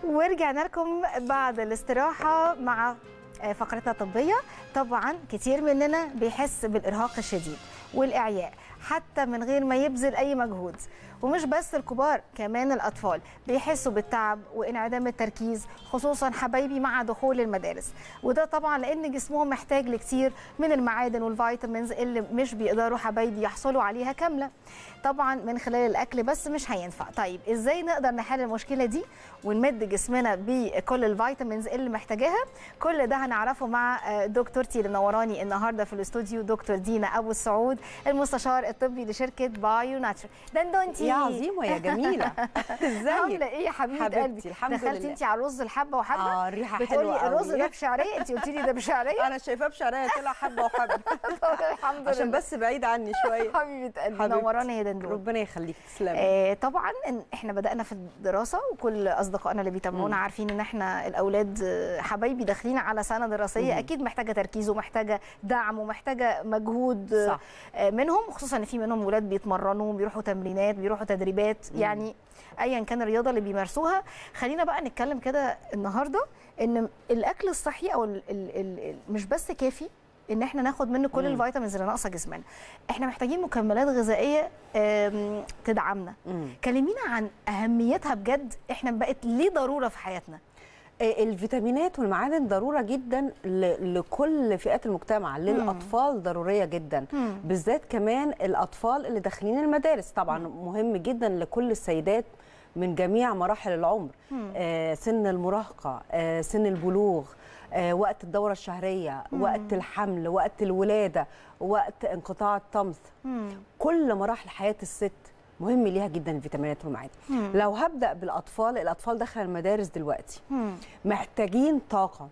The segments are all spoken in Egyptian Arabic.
ورجعنا لكم بعد الاستراحة مع فقرتنا الطبية طبعا كتير مننا بيحس بالإرهاق الشديد والإعياء حتى من غير ما يبذل أي مجهود ومش بس الكبار كمان الأطفال بيحسوا بالتعب وانعدام التركيز خصوصا حبايبي مع دخول المدارس وده طبعا لأن جسمهم محتاج لكتير من المعادن والفيتامينز اللي مش بيقدروا حبايبي يحصلوا عليها كاملة طبعا من خلال الأكل بس مش هينفع طيب إزاي نقدر نحل المشكلة دي ونمد جسمنا بكل الفيتامينز اللي محتاجاها كل ده هنعرفه مع دكتورتي اللي منوراني النهارده في الاستوديو دكتور دينا ابو السعود المستشار الطبي لشركه بايو ناتشر دندنتي يا عظيمه يا جميله ازيك عامله ايه يا حبيبه حبيبتي قلبي الحمد دخلتي لله انت على الرز الحبه وحبه اه الريحه بتقولي حلوه الرز قوي. ده بشعريه انت قلتي لي ده بشعريه انا شايفاه بشعريه طلع حبه وحبه الحمد عشان لله بس بعيد عني شويه حبيبه قلبي حبيبتي. نوراني يا دندون ربنا يخليك تسلمي آه طبعا إن احنا بدانا في الدراسه وكل اصدقائنا اللي بيتابعونا مم. عارفين ان احنا الاولاد آه، حبايبي داخلين على سنه دراسيه مم. اكيد محتاجه تركيز ومحتاجه دعم ومحتاجه مجهود آه، صح آه، منهم خصوصا ان في منهم ولاد بيتمرنوا بيروحوا تمرينات بيروحوا تدريبات مم. يعني ايا كان الرياضه اللي بيمارسوها خلينا بقى نتكلم كده النهارده ان الاكل الصحي او ال ال ال ال مش بس كافي ان احنا ناخد منه كل مم. الفيتامينز اللي ناقصه جسمنا احنا محتاجين مكملات غذائيه آم، تدعمنا مم. كلمينا عن اهميتها بجد احنا بقت ليه ضروره في حياتنا آه، الفيتامينات والمعادن ضروره جدا ل- لكل فئات المجتمع للاطفال ضروريه جدا مم. بالذات كمان الاطفال اللي داخلين المدارس طبعا مهم جدا لكل السيدات من جميع مراحل العمر مم. آه، سن المراهقه آه، سن البلوغ آه، وقت الدوره الشهريه مم. وقت الحمل وقت الولاده وقت انقطاع الطمث مم. كل مراحل حياه الست مهم ليها جدا الفيتامينات والمعادن مم. لو هبدا بالاطفال الاطفال داخل المدارس دلوقتي مم. محتاجين طاقه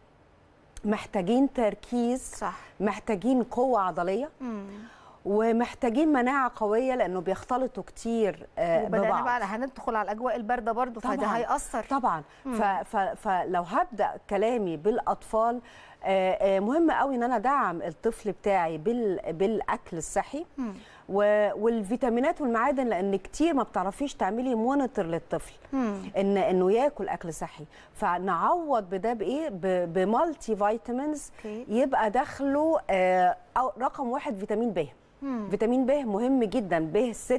محتاجين تركيز صح محتاجين قوه عضليه مم. ومحتاجين مناعه قويه لانه بيختلطوا كتير آه، وبدانا ببعض بقى هندخل على الاجواء البارده برضو فده طبعاً. هياثر طبعا مم. ف ف فلو هبدا كلامي بالاطفال آه، آه، مهم قوي ان انا ادعم الطفل بتاعي بال بالاكل الصحي مم. و- والفيتامينات والمعادن لان كتير ما بتعرفيش تعملي مونيتور للطفل مم. ان انه ياكل اكل صحي فنعوض بده بايه ب- بمالتي فيتامينز اوكي يبقى داخله آه، أو رقم واحد فيتامين ب مم. فيتامين ب مهم جدا ب 6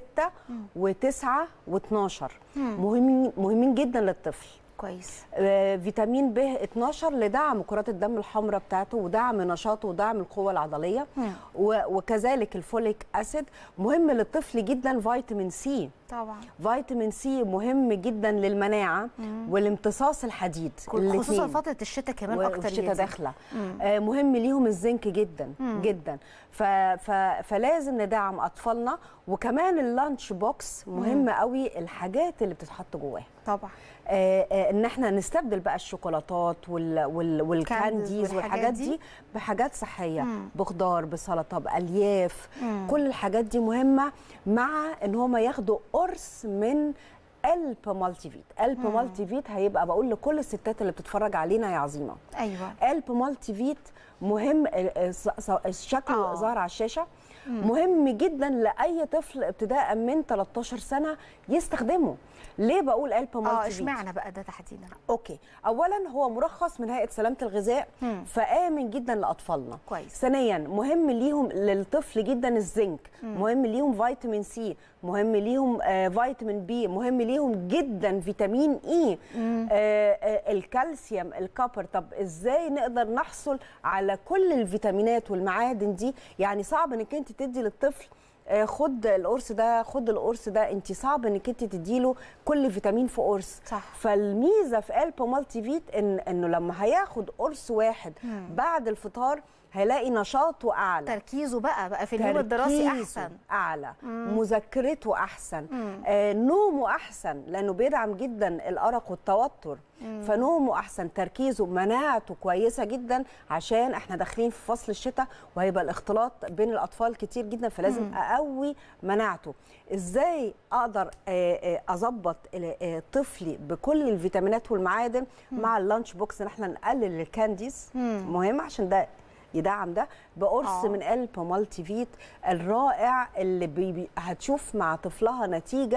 و9 و12 مم. مهمين مهمين جدا للطفل كويس آه، فيتامين ب 12 لدعم كرات الدم الحمراء بتاعته ودعم نشاطه ودعم القوه العضليه مم. و- وكذلك الفوليك اسيد مهم للطفل جدا فيتامين سي طبعا فيتامين سي مهم جدا للمناعه مم. والامتصاص الحديد خصوصا الاتنين. فتره الشتاء كمان اكتر والشتاء يا دي. داخله مم. آه، مهم ليهم الزنك جدا مم. جدا ف... ف... فلازم ندعم اطفالنا وكمان اللانش بوكس مهم قوي الحاجات اللي بتتحط جواه طبعا آه، آه، ان احنا نستبدل بقى الشوكولاتات وال... وال... والكانديز والحاجات والحاجات دي. دي بحاجات صحيه مم. بخضار بسلطه بالياف مم. كل الحاجات دي مهمه مع ان هم ياخدوا قرص من الب مالتي فيت الب مم. مالتي فيت هيبقى بقول لكل الستات اللي بتتفرج علينا يا عظيمه ايوه الب مالتي فيت مهم آه، آه، ص- ص- شكله آه. ظاهر على الشاشه مم. مهم جدا لاي طفل ابتداء من 13 سنه يستخدمه ليه بقول الب مالتي اه فيت اشمعنى بقى ده تحديدا اوكي اولا هو مرخص من هيئه سلامه الغذاء مم. فامن جدا لاطفالنا كويس ثانيا مهم ليهم للطفل جدا الزنك مم. مهم ليهم فيتامين سي مهم ليهم آه فيتامين بي مهم ليهم جدا فيتامين اي مم. آه آه الكالسيوم الكوبر طب ازاي نقدر نحصل على كل الفيتامينات والمعادن دي يعني صعب انك انت تدي للطفل آه، خد القرص ده خد القرص ده انت صعب انك انت تديله كل فيتامين في قرص صح فالميزه في الب مالتي فيت ان انه لما هياخد قرص واحد مم. بعد الفطار هيلاقي نشاطه اعلى تركيزه بقى بقى في اليوم الدراسي تركيزه احسن اعلى مم. مذاكرته احسن مم. آه نومه احسن لانه بيدعم جدا الارق والتوتر مم. فنومه احسن تركيزه مناعته كويسه جدا عشان احنا داخلين في فصل الشتاء وهيبقى الاختلاط بين الاطفال كتير جدا فلازم مم. اقوي مناعته ازاي اقدر آه، آه، اظبط ال- آه، طفلي بكل الفيتامينات والمعادن مع اللانش بوكس ان احنا نقلل الكانديز مم. مهم عشان ده يدعم ده بقرص آه. من الب مالتي فيت الرائع اللي بي بي هتشوف مع طفلها نتيجه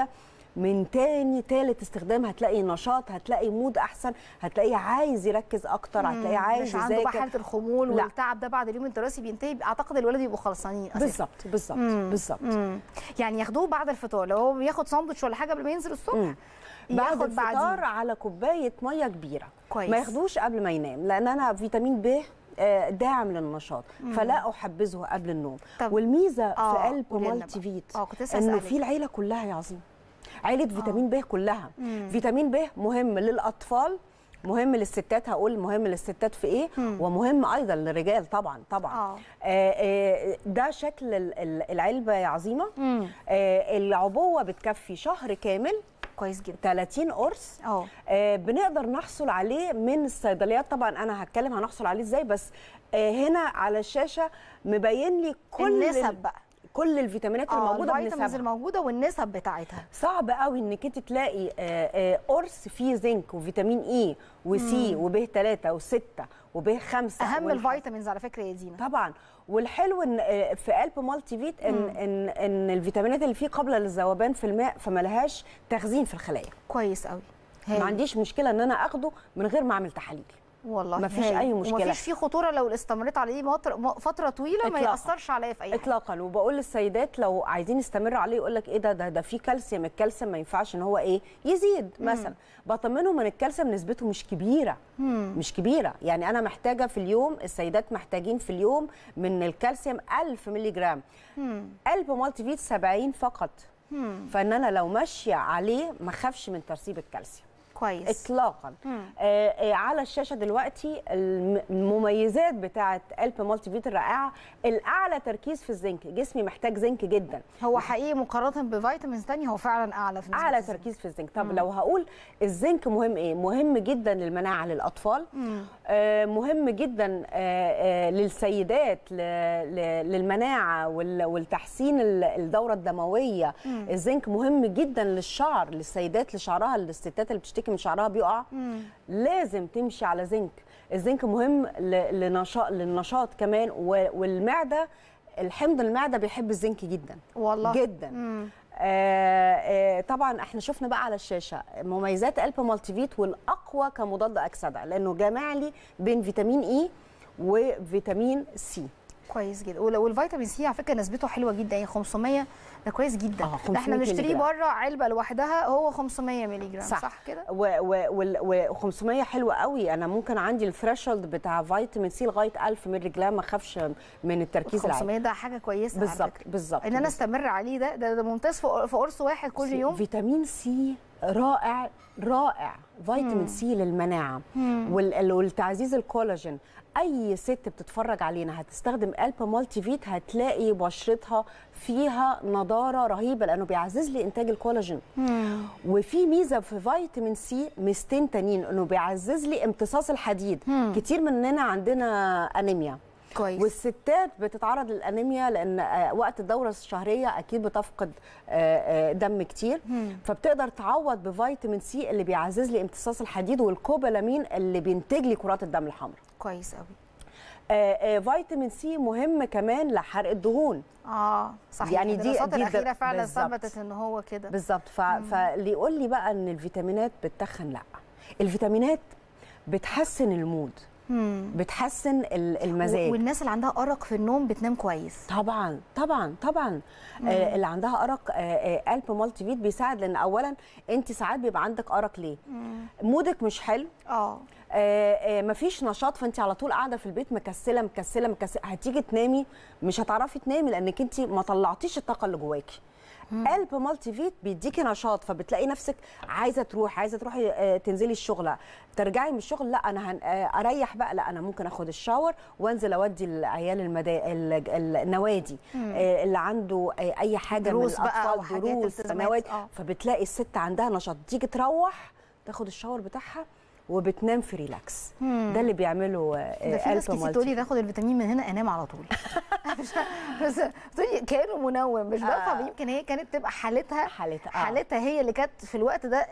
من تاني تالت استخدام هتلاقي نشاط هتلاقي مود احسن هتلاقيه عايز يركز اكتر هتلاقيه عايز مش عنده بقى يذاكر حاله الخمول لا. والتعب ده بعد اليوم الدراسي بينتهي اعتقد الولاد يبقوا خلصانين اساسا بالظبط بالظبط بالظبط مم. يعني ياخدوه بعد الفطار لو هو بياخد ساندوتش ولا حاجه قبل ما ينزل الصبح مم. بعد ياخد الفطار بعديه على كوبايه ميه كبيره كويس. ما ياخدوش قبل ما ينام لان انا فيتامين ب آه، داعم للنشاط فلا احبذه قبل النوم طب- والميزه آه، في قلب قولي لنا مالتي بقى. فيت آه، كنت لسه انه أسألك. في العيله كلها يا عظيم عيله فيتامين ب كلها فيتامين ب مهم للاطفال مهم للستات هقول مهم للستات في ايه ومهم ايضا للرجال طبعا طبعا آه. آه، آه، ده شكل ال- ال- العلبه يا عظيمه مم. آه، العبوه بتكفي شهر كامل كويس جدا 30 قرص اه آه، بنقدر نحصل عليه من الصيدليات طبعا انا هتكلم هنحصل عليه ازاي بس آه، هنا على الشاشه مبين لي كل النسب بقى كل الفيتامينات اللي اه موجوده الفيتامينز بنسبها الموجوده والنسب بتاعتها صعب قوي انك انت تلاقي آه، آه، قرص فيه زنك وفيتامين اي وسي وب 3 و6 وب 5 اهم الفيتامينز على فكره يا دينا طبعا والحلو ان آه، في قلب مالتي فيت ان ان ان الفيتامينات اللي فيه قابله للذوبان في الماء فما لهاش تخزين في الخلايا كويس قوي ما عنديش مشكله ان انا اخده من غير ما اعمل تحاليل والله مفيش هايل. أي مشكلة. ومفيش فيه خطوره لو استمريت عليه مطر- م- فتره طويله ما إطلاقاً. ياثرش عليا في اي حاجه اطلاقا وبقول للسيدات لو عايزين يستمروا عليه يقول لك ايه ده ده ده فيه كالسيوم الكالسيوم ما ينفعش ان هو ايه يزيد مثلا بطمنهم ان الكالسيوم نسبته مش كبيره مش كبيره يعني انا محتاجه في اليوم السيدات محتاجين في اليوم من الكالسيوم 1000 مللي جرام قلب مالتي فيت 70 فقط فان انا لو ماشيه عليه ما اخافش من ترسيب الكالسيوم كويس اطلاقا آه آه على الشاشه دلوقتي الم- المميزات بتاعه قلب مالتي فيت الرائعه الاعلى تركيز في الزنك جسمي محتاج زنك جدا هو حقيقي مقارنه بفيتامينز ثانيه هو فعلا اعلى في نسبة اعلى الزنك. تركيز في الزنك طب لو هقول الزنك مهم ايه مهم جدا للمناعه للاطفال آه مهم جدا آه آه للسيدات ل- ل- للمناعه وال- والتحسين ال- الدوره الدمويه الزنك مهم جدا للشعر للسيدات لشعرها للستات اللي بتشتكي من شعرها بيقع لازم تمشي على زنك الزنك مهم ل- لنشاط للنشاط كمان و- والمعده الحمض المعده بيحب الزنك جدا والله جدا آه آه طبعا احنا شفنا بقى على الشاشه مميزات قلب مالتي فيت والاقوى كمضاد اكسده لانه جامع لي بين فيتامين اي وفيتامين سي كويس جدا وال- والفيتامين سي على فكره نسبته حلوه جدا يعني 500 ده كويس جدا آه، ده 500 احنا مللي بنشتريه جرام. بره علبه لوحدها هو 500 مللي جرام صح, صح كده و500 حلوه قوي انا ممكن عندي الثريشولد بتاع فيتامين سي لغايه 1000 مللي جرام ما اخافش من التركيز العالي 500 ده حاجه كويسه على بالظبط فكرة. بالظبط ان انا بالظبط. استمر عليه ده ده, ده ممتاز في في قرص واحد كل يوم فيتامين سي رائع رائع فيتامين سي للمناعه وال- والتعزيز الكولاجين اي ست بتتفرج علينا هتستخدم قلب مالتي فيت هتلاقي بشرتها فيها نضاره رهيبه لانه بيعزز لي انتاج الكولاجين وفي ميزه في فيتامين سي ميزتين تانيين انه بيعزز لي امتصاص الحديد كتير مننا عندنا انيميا كويس والستات بتتعرض للانيميا لان آه، وقت الدوره الشهريه اكيد بتفقد آه، آه، دم كتير فبتقدر تعوض بفيتامين سي اللي بيعزز لي امتصاص الحديد والكوبالامين اللي بينتج لي كرات الدم الحمراء كويس قوي آه، آه، فيتامين سي مهم كمان لحرق الدهون اه صحيح يعني دي- الدراسات دي الاخيره در- فعلا بالظبط. ثبتت ان هو كده بالظبط ف... فاللي يقول لي بقى ان الفيتامينات بتتخن لا الفيتامينات بتحسن المود بتحسن ال- المزاج والناس اللي عندها ارق في النوم بتنام كويس طبعا طبعا طبعا آه اللي عندها ارق آه آه قلب مالتي فيت بيساعد لان اولا انت ساعات بيبقى عندك ارق ليه مودك مش حلو اه آه آه مفيش نشاط فانت على طول قاعده في البيت مكسله مكسله مكسله هتيجي تنامي مش هتعرفي تنامي لانك انت ما طلعتيش الطاقه اللي جواكي قلب مالتي فيت بيديكي نشاط فبتلاقي نفسك عايزه تروح عايزه تروحي آه، تنزلي الشغل ترجعي من الشغل لا انا هن... آه، اريح بقى لا انا ممكن اخد الشاور وانزل اودي العيال المدا... ال- ال- النوادي آه، اللي عنده آه، اي حاجه دروس من بقى أو الاطفال حاجات دروس التزامات، نوادي آه. فبتلاقي الست عندها نشاط تيجي تروح تاخد الشاور بتاعها وبتنام في ريلاكس ده اللي بيعمله آه، ده في ناس قلب كتير مالتي تقول لي تاخد الفيتامين من هنا انام على طول مش بس بتقولي كانه منوم مش بفهم آه. يمكن هي كانت تبقى حالتها حالتها، آه. حالتها هي اللي كانت في الوقت ده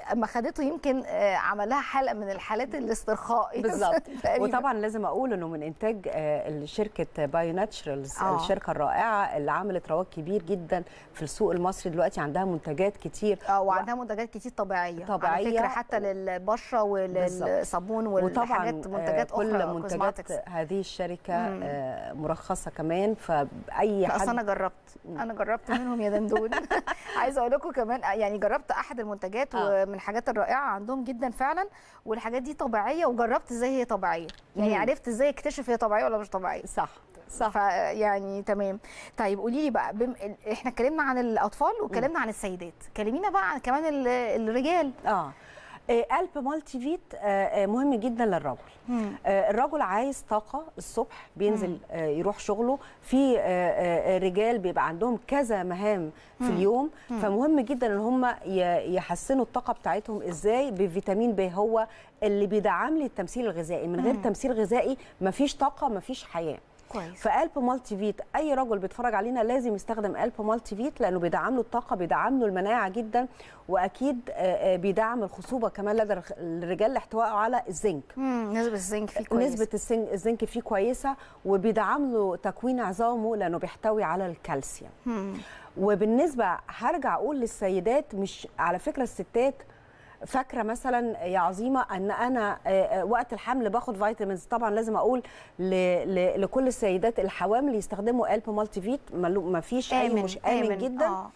اما خدته يمكن آه، عملها حلقه من الحالات الاسترخاء بالظبط تقريباً. وطبعا لازم اقول انه من انتاج آه، شركه بايو ناتشرالز آه. الشركه الرائعه اللي عملت رواج كبير جدا في السوق المصري دلوقتي عندها منتجات كتير اه وعندها منتجات كتير طبيعيه طبيعية. على فكره حتى للبشره وللصابون وطبعا والحاجات منتجات آه، كل اخرى منتجات cosmetics. هذه الشركه آه، مرخصه كمان فاي لا، اصل حد انا جربت انا جربت منهم يا دندون عايزه اقول لكم كمان يعني جربت احد المنتجات آه. ومن الحاجات الرائعه عندهم جدا فعلا والحاجات دي طبيعيه وجربت ازاي هي طبيعيه يعني مم. عرفت ازاي اكتشف هي طبيعيه ولا مش طبيعيه صح صح فيعني تمام طيب قولي لي بقى بم... احنا اتكلمنا عن الاطفال واتكلمنا عن السيدات كلمينا بقى عن كمان ال- الرجال اه آه، قلب مالتي فيت آه، آه، مهم جدا للرجل آه، الرجل عايز طاقة الصبح بينزل آه، يروح شغله في آه، آه، رجال بيبقى عندهم كذا مهام في اليوم فمهم جدا ان هم ي- يحسنوا الطاقة بتاعتهم ازاي بفيتامين ب هو اللي بيدعم لي التمثيل الغذائي من غير تمثيل غذائي مفيش طاقة مفيش حياة كويس فقلب مالتي فيت اي رجل بيتفرج علينا لازم يستخدم قلب مالتي فيت لانه بيدعم له الطاقه بيدعم له المناعه جدا واكيد آه، آه، بيدعم الخصوبه كمان لدى الرخ- الرجال لاحتوائه على الزنك مم. نسبه الزنك فيه كويس نسبه الزنك الزنك فيه كويسه وبيدعم له تكوين عظامه لانه بيحتوي على الكالسيوم مم. وبالنسبه هرجع اقول للسيدات مش على فكره الستات فاكره مثلا يا عظيمه ان انا آه، آه، وقت الحمل باخد فيتامينز طبعا لازم اقول ل... ل... لكل السيدات الحوامل يستخدموا قلب مالتي فيت ما فيش اي آمن مش امن, آمن. جدا آه.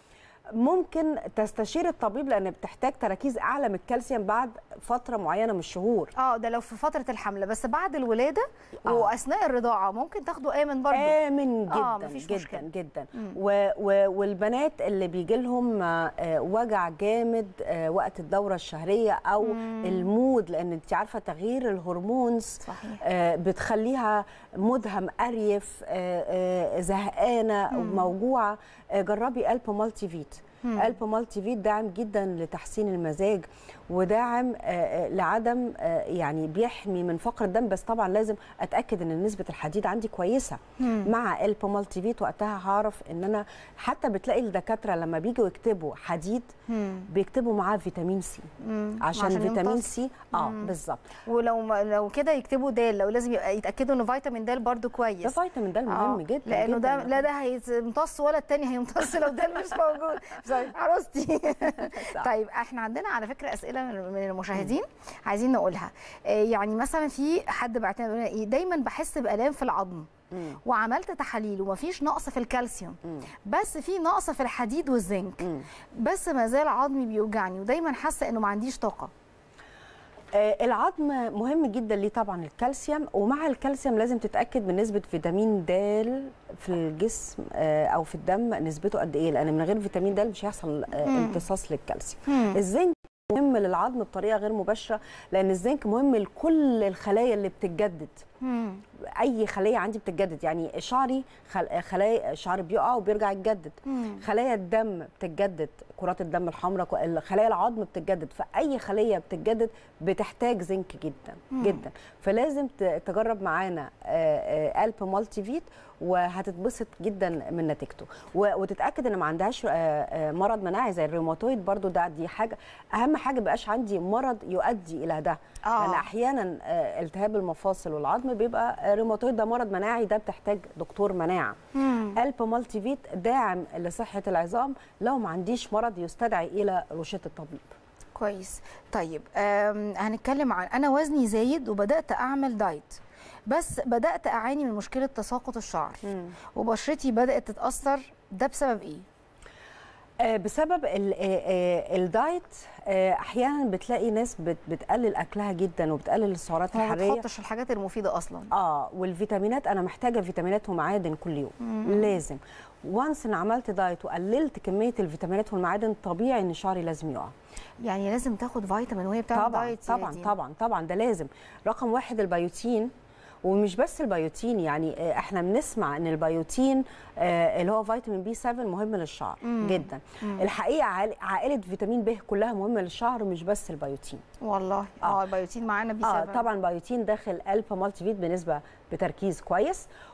ممكن تستشير الطبيب لان بتحتاج تركيز اعلى من الكالسيوم بعد فتره معينه من الشهور اه ده لو في فتره الحمل بس بعد الولاده آه. واثناء الرضاعه ممكن تاخدوا امن برضه آمن جدا آه، مفيش جدا مشكلة. جدا و و والبنات اللي بيجي لهم آه، وجع جامد آه، وقت الدورة الشهرية أو المود لأن أنت عارفة تغيير الهرمونز صحيح. آه، بتخليها مودها مقريف آه، آه، زهقانة موجوعة آه، جربي قلب مالتي فيت قلب مالتي فيت داعم جدا لتحسين المزاج وداعم آه، آه، لعدم آه، يعني بيحمي من فقر الدم بس طبعا لازم اتاكد ان نسبه الحديد عندي كويسه مع قلب مالتي فيت وقتها هعرف ان انا حتى بتلاقي الدكاتره لما بيجوا يكتبوا حديد بيكتبوا معاه فيتامين سي مم. عشان, عشان فيتامين يمتص. سي اه بالظبط ولو ما لو كده يكتبوا دال لو لازم يبقى يتاكدوا ان فيتامين دال برضو ده كويس فيتامين ده مهم آه، جدا لانه جدا ده لا ده هيمتص ولا التاني هيمتص لو ده مش موجود سوري عروستي صح. طيب احنا عندنا على فكره اسئله من من المشاهدين عايزين نقولها آه، يعني مثلا في حد بعت لنا بيقول لنا ايه دايما بحس بالام في العظم مم. وعملت تحاليل ومفيش نقص في الكالسيوم بس في نقص في الحديد والزنك مم. بس ما زال عظمي بيوجعني ودايما حاسه انه ما عنديش طاقه آه، العظم مهم جدا ليه طبعا الكالسيوم ومع الكالسيوم لازم تتاكد من نسبه فيتامين د في الجسم آه، او في الدم نسبته قد ايه لان من غير فيتامين د مش هيحصل آه، مم. امتصاص للكالسيوم مم. الزنك مهم للعظم بطريقه غير مباشره لان الزنك مهم لكل الخلايا اللي بتتجدد مم. اي خليه عندي بتتجدد يعني شعري خل... خلايا شعري بيقع وبيرجع يتجدد مم. خلايا الدم بتتجدد كرات الدم الحمراء ك- خلايا العظم بتتجدد فاي خليه بتتجدد بتحتاج زنك جدا مم. جدا فلازم ت- تجرب معانا آه، آه، قلب مالتي فيت وهتتبسط جدا من نتيجته و- وتتاكد ان ما عندهاش آه، آه، مرض مناعي زي الروماتويد برضو ده دي حاجه اهم حاجه بقاش عندي مرض يؤدي الى ده آه. لان احيانا آه، التهاب المفاصل والعظم بيبقى آه، روماتويد ده مرض مناعي ده بتحتاج دكتور مناعه مم. قلب مالتي فيت داعم لصحه العظام لو ما عنديش مرض يستدعي الى روشته الطبيب كويس طيب آم، هنتكلم عن انا وزني زايد وبدات اعمل دايت بس بدات اعاني من مشكله تساقط الشعر وبشرتي بدات تتاثر ده بسبب ايه آه، بسبب ال- آه، آه، الدايت آه، احيانا بتلاقي ناس بت- بتقلل اكلها جدا وبتقلل السعرات هو ما الحراريه تحطش الحاجات المفيده اصلا اه والفيتامينات انا محتاجه فيتامينات ومعادن كل يوم لازم وانس ان عملت دايت وقللت كميه الفيتامينات والمعادن طبيعي ان شعري لازم يقع يعني لازم تاخد فيتامين وهي بتعمل طبعا دايت يا طبعا دينا. طبعا طبعا ده لازم رقم واحد البيوتين ومش بس البيوتين يعني آه، احنا بنسمع ان البيوتين آه، اللي هو فيتامين بي 7 مهم للشعر مم. جدا الحقيقه عائل- عائله فيتامين ب كلها مهمه للشعر مش بس البيوتين والله اه البيوتين معانا بي اه 7 طبعا بيوتين داخل الفا مالتي فيت بنسبه بتركيز كويس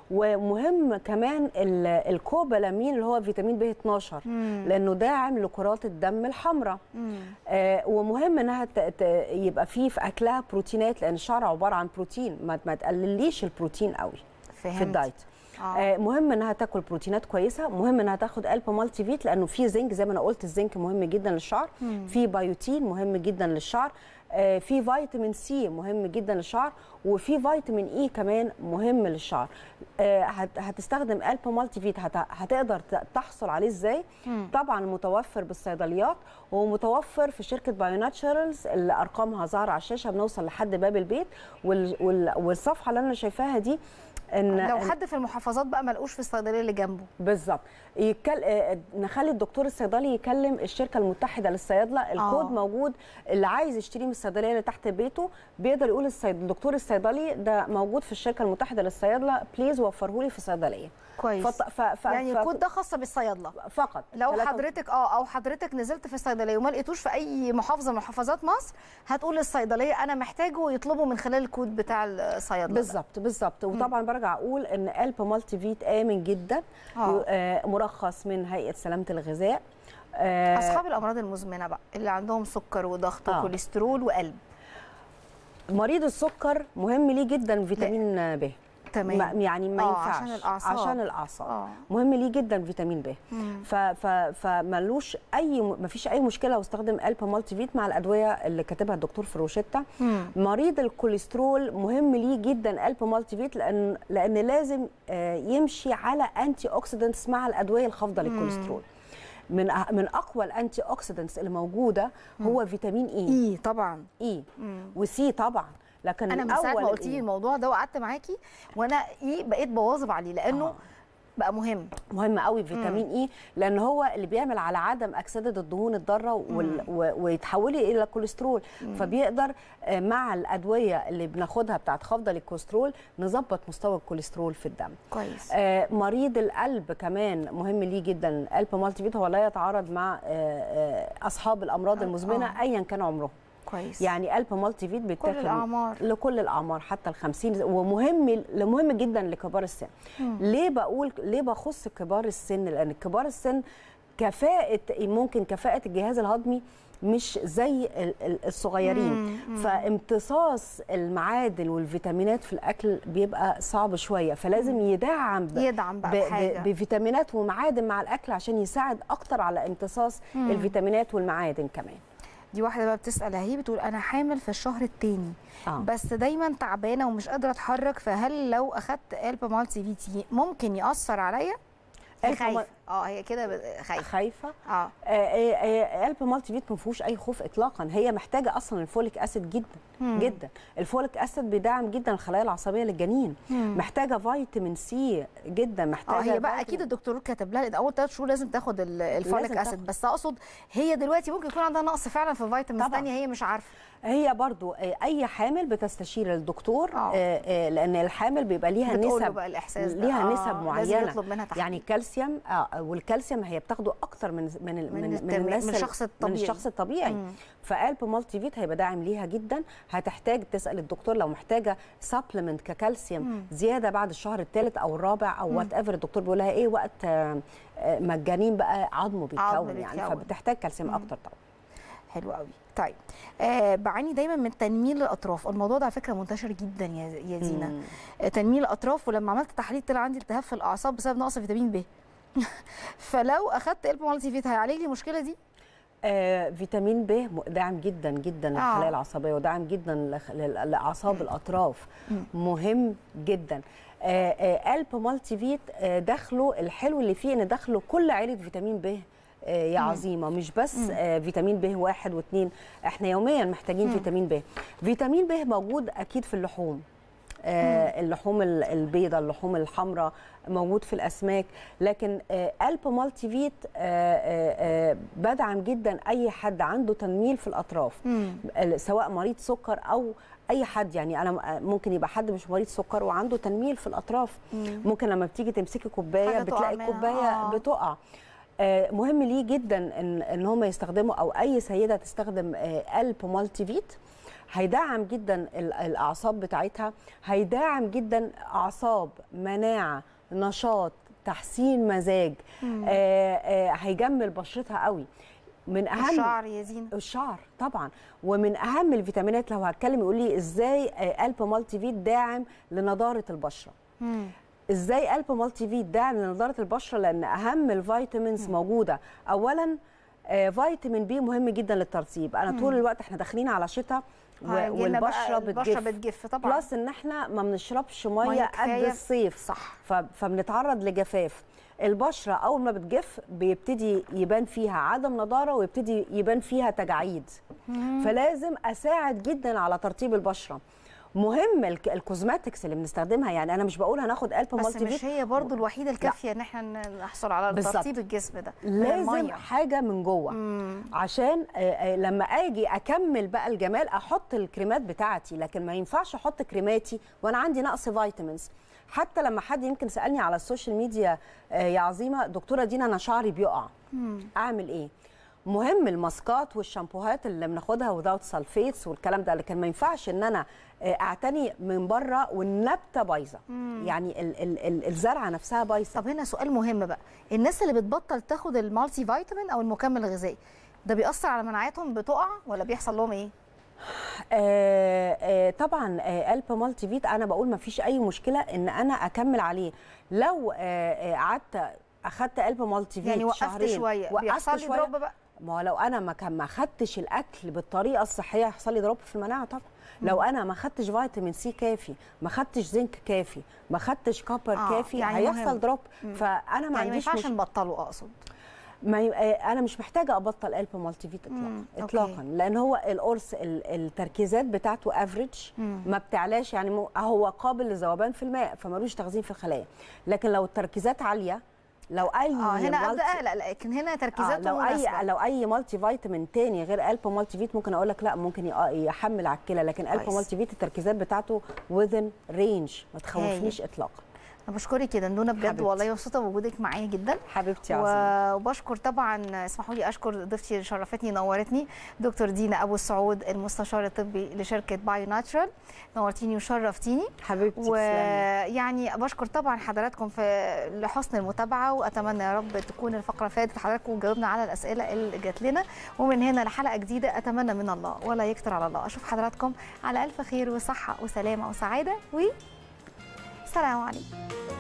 ومهم كمان ال- الكوبالامين اللي هو فيتامين ب 12 لانه داعم لكرات الدم الحمراء آه ومهم انها ت- ت- يبقى فيه في اكلها بروتينات لان الشعر عباره عن بروتين ما, ما تقلليش البروتين قوي فهمت في الدايت آه. آه مهم انها تاكل بروتينات كويسه مهم انها تاخد الب مالتي فيت لانه في زنك زي ما انا قلت الزنك مهم جدا للشعر في بايوتين مهم جدا للشعر آه في فيتامين سي مهم جدا للشعر وفي فيتامين اي كمان مهم للشعر آه هت- هتستخدم الب مالتي فيت هت- هتقدر ت- تحصل عليه ازاي طبعا متوفر بالصيدليات ومتوفر في شركه بايو ناتشرالز اللي ارقامها ظاهره على الشاشه بنوصل لحد باب البيت وال وال والصفحه اللي انا شايفاها دي ان لو إن- حد في المحافظات بقى ملقوش في الصيدليه اللي جنبه بالظبط يكل... آه، نخلي الدكتور الصيدلي يكلم الشركه المتحده للصيادله الكود آه. موجود اللي عايز يشتريه من الصيدليه اللي تحت بيته بيقدر يقول الصيد... الدكتور الصيدلي ده موجود في الشركه المتحده للصيادله بليز وفره لي في الصيدليه كويس فط... ف... ف... يعني ف... الكود ده خاص بالصيادله فقط لو ثلاثة- حضرتك اه او حضرتك نزلت في الصيدليه وما لقيتوش في اي محافظه من محافظات مصر هتقول للصيدليه انا محتاجه ويطلبوا من خلال الكود بتاع الصيادله ده. بالظبط بالظبط وطبعا برجع اقول ان الب مالتي فيت امن جدا آه. آه، مرخص من هيئه سلامه الغذاء آه، اصحاب الامراض المزمنه بقى اللي عندهم سكر وضغط آه. وكوليسترول وقلب مريض السكر مهم ليه جدا فيتامين ب تمام. ما- يعني ما آه، ينفعش عشان الأعصاب. عشان الاعصاب آه. مهم ليه جدا فيتامين ب ف ف فملوش اي ما فيش اي مشكله لو استخدم الب مالتي فيت مع الادويه اللي كاتبها الدكتور في الروشته مريض الكوليسترول مهم ليه جدا الب مالتي فيت لان لان لازم آه، يمشي على انتي اوكسيدنتس مع الادويه الخافضه للكوليسترول من أه- من اقوى الانتي اوكسيدنتس اللي موجوده هو فيتامين اي ايه طبعا اي وسي طبعا لكن انا من ساعه ما الأول قلت لي الإي. الموضوع ده وقعدت معاكي وانا ايه بقيت بواظب عليه لانه آه. بقى مهم مهم قوي فيتامين اي لان هو اللي بيعمل على عدم اكسده الدهون الضاره وال- و- ويتحولي الى كوليسترول فبيقدر آه، مع الادويه اللي بناخدها بتاعت خفض للكوليسترول نظبط مستوى الكوليسترول في الدم كويس آه، مريض القلب كمان مهم ليه جدا القلب مالتي فيت هو لا يتعارض مع آه، آه، اصحاب الامراض المزمنه آه. ايا كان عمرهم كويس يعني قلب مالتي فيت بيتاخد الأعمار. لكل الاعمار حتى ال 50 ومهم مهم جدا لكبار السن ليه بقول ليه بخص كبار السن لان كبار السن كفاءه ممكن كفاءه الجهاز الهضمي مش زي ال- ال- الصغيرين فامتصاص المعادن والفيتامينات في الاكل بيبقى صعب شويه فلازم يدعم ب- يدعم بقى ب- بحاجة. ب- بفيتامينات ومعادن مع الاكل عشان يساعد اكتر على امتصاص الفيتامينات والمعادن كمان دي واحده بقى بتسال اهي بتقول انا حامل في الشهر الثاني آه. بس دايما تعبانه ومش قادره اتحرك فهل لو اخدت الب مالتي في تي ممكن ياثر عليا هي ألب خايفه مال- اه هي كده ب- خايفه خايفه اه قلب مالتي فيت ما فيهوش اي خوف اطلاقا هي محتاجه اصلا الفوليك اسيد جدا مم. جدا الفوليك اسيد بيدعم جدا الخلايا العصبيه للجنين مم. محتاجه فيتامين سي جدا اه محتاجه هي بقى فيتامين- اكيد الدكتور كاتب لها لأن اول ثلاث شهور لازم تاخد ال- الفوليك لازم اسيد تاخد. بس اقصد هي دلوقتي ممكن يكون عندها نقص فعلا في فيتامينز طبعاً. ثانيه هي مش عارفه هي برضو آه، اي حامل بتستشير الدكتور آه. آه، آه، لان الحامل بيبقى ليها بتقول له نسب بقى الإحساس ده. ليها آه، نسب لازم معينه يطلب منها تحليل. يعني الكالسيوم آه والكالسيوم هي بتاخده اكتر من من من, من, التم- الناس من ال- الشخص الطبيعي. من الشخص الطبيعي مم. فقلب مالتي فيت هيبقى داعم ليها جدا هتحتاج تسال الدكتور لو محتاجه سبلمنت ككالسيوم زياده بعد الشهر الثالث او الرابع او وات ايفر الدكتور بيقول لها ايه وقت آه، آه، ما الجنين بقى عظمه عظمه بيتكون يعني بيتكون. فبتحتاج كالسيوم اكتر طبعا حلو قوي طيب آه بعاني دايما من تنميل الاطراف الموضوع ده على فكره منتشر جدا يا يا زينه مم. آه تنميل الاطراف ولما عملت تحاليل طلع عندي التهاب في الاعصاب بسبب نقص فيتامين ب فلو اخدت الب مالتي فيت هيعالج لي المشكله دي آه، فيتامين ب م- داعم جدا جدا للخلايا آه. العصبيه وداعم جدا لخ- لل- لاعصاب الاطراف مهم جدا آه، آه، الب مالتي فيت آه، دخله الحلو اللي فيه ان دخله كل عيله فيتامين ب آه، يا عظيمه مش بس آه، فيتامين ب واحد واثنين احنا يوميا محتاجين فيتامين ب فيتامين ب موجود اكيد في اللحوم آه، اللحوم ال- البيضاء اللحوم الحمراء موجود في الاسماك لكن آه، الب مالتي فيت آه، آه، آه، بدعم جدا اي حد عنده تنميل في الاطراف ال- سواء مريض سكر او اي حد يعني انا م- ممكن يبقى حد مش مريض سكر وعنده تنميل في الاطراف ممكن لما بتيجي تمسكي كوبايه حاجة تقع بتلاقي منها، الكوبايه آه. بتقع آه، مهم ليه جدا ان ان هم يستخدموا او اي سيده تستخدم آه، الب مالتي فيت هيدعم جدا ال- الاعصاب بتاعتها هيدعم جدا اعصاب مناعه نشاط تحسين مزاج آه آه هيجمل بشرتها قوي من اهم الشعر يا زينه الشعر طبعا ومن اهم الفيتامينات لو هتكلم يقول لي ازاي آه، قلب مالتي فيت داعم لنضاره البشره مم. ازاي قلب مالتي فيت داعم لنضاره البشره لان اهم الفيتامينز موجوده اولا آه، فيتامين بي مهم جدا للترطيب انا طول الوقت احنا داخلين على شتاء و- هيجيلنا بقى والبشره البشره بتجف بتجف طبعا بلس ان احنا ما بنشربش مية ميه قد كفاية. الصيف صح. ف- فبنتعرض لجفاف البشره اول ما بتجف بيبتدي يبان فيها عدم نضاره ويبتدي يبان فيها تجاعيد فلازم اساعد جدا على ترطيب البشره مهم الك- الكوزماتكس اللي بنستخدمها يعني انا مش بقول هناخد قلب بس مالتي مش فيت هي برضو الوحيده الكافيه ان احنا ن- نحصل على بالظبط. ترطيب الجسم ده من لازم المية. حاجه من جوه عشان آه، آه، لما اجي اكمل بقى الجمال احط الكريمات بتاعتي لكن ما ينفعش احط كريماتي وانا عندي نقص فيتامينز حتى لما حد يمكن سالني على السوشيال ميديا آه، يا عظيمه دكتوره دينا انا شعري بيقع اعمل ايه مهم الماسكات والشامبوهات اللي بناخدها وذاوت سلفيتس والكلام ده لكن ما ينفعش ان انا آه، اعتني من بره والنبته بايظه يعني ال- ال- ال- الزرعه نفسها بايظه طب هنا سؤال مهم بقى الناس اللي بتبطل تاخد المالتي فيتامين او المكمل الغذائي ده بيأثر على مناعتهم بتقع ولا بيحصل لهم ايه؟ آه آه طبعا آه قلب مالتي فيت انا بقول ما فيش اي مشكله ان انا اكمل عليه لو آه، آه، قعدت اخدت قلب مالتي فيت يعني وقفت شهرين شويه وقفت بيحصل لي شوية، دروب بقى ما هو لو انا ما كان ما خدتش الاكل بالطريقه الصحيه هيحصل لي دروب في المناعه طبعا لو انا ما خدتش فيتامين سي كافي ما خدتش زنك كافي ما خدتش كوبر آه، كافي يعني هيحصل مهم. دروب فانا ما يعني ما عنديش ينفعش مش... نبطله اقصد ما ي... آه، انا مش محتاجه ابطل قلب مالتي فيت اطلاقا مم، أوكي. اطلاقا لان هو القرص ال- التركيزات بتاعته افريج ما بتعلاش يعني مو- هو قابل للذوبان في الماء فمالوش تخزين في الخلايا لكن لو التركيزات عاليه لو اي اه هنا ابدا مالتي- اقلق لكن هنا آه تركيزاته لو مناسبة. اي لو اي مالتي فيتامين تاني غير قلب مالتي فيت ممكن اقول لك لا ممكن يق- يحمل على الكلى لكن قلب كويس. مالتي فيت التركيزات بتاعته within رينج ما تخوفنيش اطلاقا انا بشكرك يا دندونه بجد حبيبتي. والله مبسوطه بوجودك معايا جدا حبيبتي يا عظيمه و- وبشكر طبعا اسمحوا لي اشكر ضيفتي اللي شرفتني نورتني دكتور دينا ابو السعود المستشار الطبي لشركه بايو ناتشرال نورتيني وشرفتيني حبيبتي تسلمي ويعني بشكر طبعا حضراتكم في لحسن المتابعه واتمنى يا رب تكون الفقره فاتت حضراتكم وجاوبنا على الاسئله اللي جات لنا ومن هنا لحلقه جديده اتمنى من الله ولا يكتر على الله اشوف حضراتكم على الف خير وصحه وسلامه وسعاده و سلام عليكم